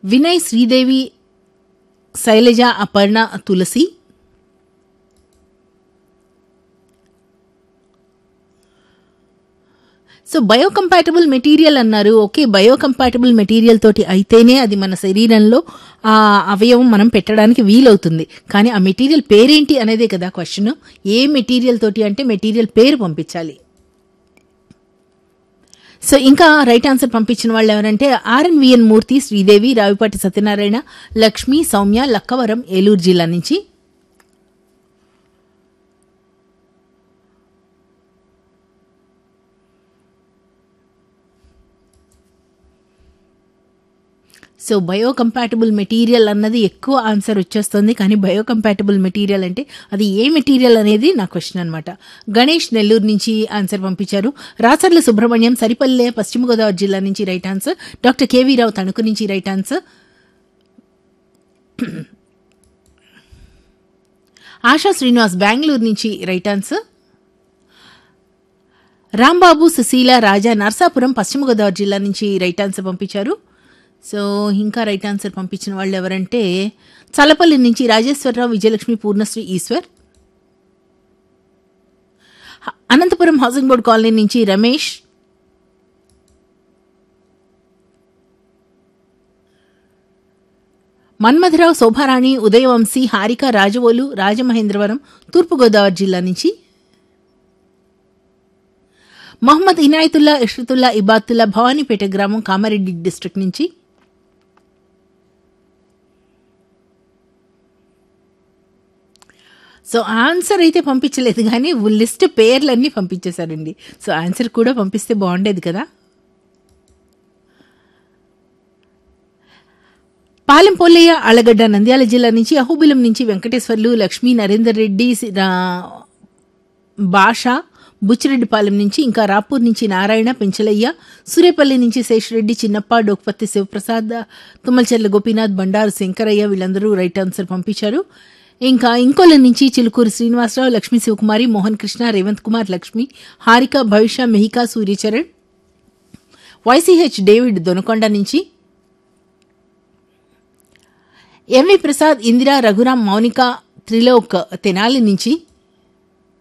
Vinay Sridevi Shailaja Aparna Tulasi so biocompatible material అన్నారు okay biocompatible material తోటి అయితేనే అది మన శరీరంలో ఆ అవయవం మనం పెట్టడానికి వీలవుతుంది కానీ ఆ మెటీరియల్ పేరేంటి అనేదే కదా క్వశ్చన్ ఏ మెటీరియల్ తోటి అంటే మెటీరియల్ పేరు పంపించాలి సో ఇంకా రైట్ ఆన్సర్ పంపించిన వాళ్ళు ఎవరంటే ఆర్ఎన్విఎన్ మూర్తి శ్రీదేవి రావిపాటి సత్యనారాయణ లక్ష్మి సౌమ్య లక్కవరం ఏలూరు జిల్లా నుంచి సో బయోకంపాటబుల్ మెటీరియల్ అన్నది ఎక్కువ ఆన్సర్ వచ్చేస్తుంది కానీ బయోకంపాటబుల్ మెటీరియల్ అంటే అది ఏ మెటీరియల్ అనేది నా క్వశ్చన్ అనమాట గణేష్ నెల్లూరు నుంచి ఆన్సర్ పంపించారు రాచర్ల సుబ్రహ్మణ్యం సరిపల్లె పశ్చిమ గోదావరి జిల్లా నుంచి right answer doctor KV Rao Tanuku నుంచి రైట్ ఆన్సర్ ఆశా శ్రీనివాస్ బెంగళూరు నుంచి రైట్ ఆన్సర్ రాంబాబు సుశీల రాజా నర్సాపురం పశ్చిమ గోదావరి జిల్లా నుంచి రైట్ ఆన్సర్ పంపించారు సో ఇంకా రైట్ ఆన్సర్ పంపించిన వాళ్ళు ఎవరంటే చలపల్లి నుంచి రాజేశ్వరరావు విజయలక్ష్మి పూర్ణశ్రీ ఈశ్వర్ హ- అనంతపురం హౌసింగ్ బోర్డ్ కాలనీ నుంచి రమేష్ మన్మథరావు శోభారాణి ఉదయవంశీ హారిక రాజవోలు రాజమహేంద్రవరం తూర్పుగోదావరి జిల్లా నుంచి మహమ్మద్ ఇనాయతుల్లా ఇష్రతుల్లా ఇబాతుల్లా భవానీపేట గ్రామం కామారెడ్డి డిస్ట్రిక్ట్ నుంచి సో ఆన్సర్ అయితే పంపించలేదు కానీ లిస్ట్ పేర్లన్నీ పంపించేశారండి సో ఆన్సర్ కూడా పంపిస్తే బాగుండేది కదా పాలెం పోల్లయ్య అలగడ్డ నంద్యాల జిల్లా నుంచి అహోబిలం నుంచి వెంకటేశ్వర్లు లక్ష్మీ నరేందర్ రెడ్డి సి- రా- భాష బుచ్చిరెడ్డిపాలెం నుంచి ఇంకా రాపూర్ నుంచి నారాయణ పెంచలయ్య సూర్యపల్లి నుంచి శేషరెడ్డి చిన్నప్ప డోక్పత్తి శివప్రసాద్ తుమ్మలచెర్ల గోపీనాథ్ బండారు శంకరయ్య వీళ్ళందరూ రైట్ ఆన్సర్ పంపించారు ఇంకా ఇంకోల నుంచి చిలుకూరు శ్రీనివాసరావు లక్ష్మీ శివకుమారి మోహన్ కృష్ణ రేవంత్ కుమార్ లక్ష్మి హారిక భవిష్య మెహికా సూర్యచరణ్ వైసీహెచ్ డేవిడ్ దొనకొండ నుంచి ఎంవి ప్రసాద్ ఇందిరా రఘురాం మౌనిక త్రిలోక్ తెనాలి నుంచి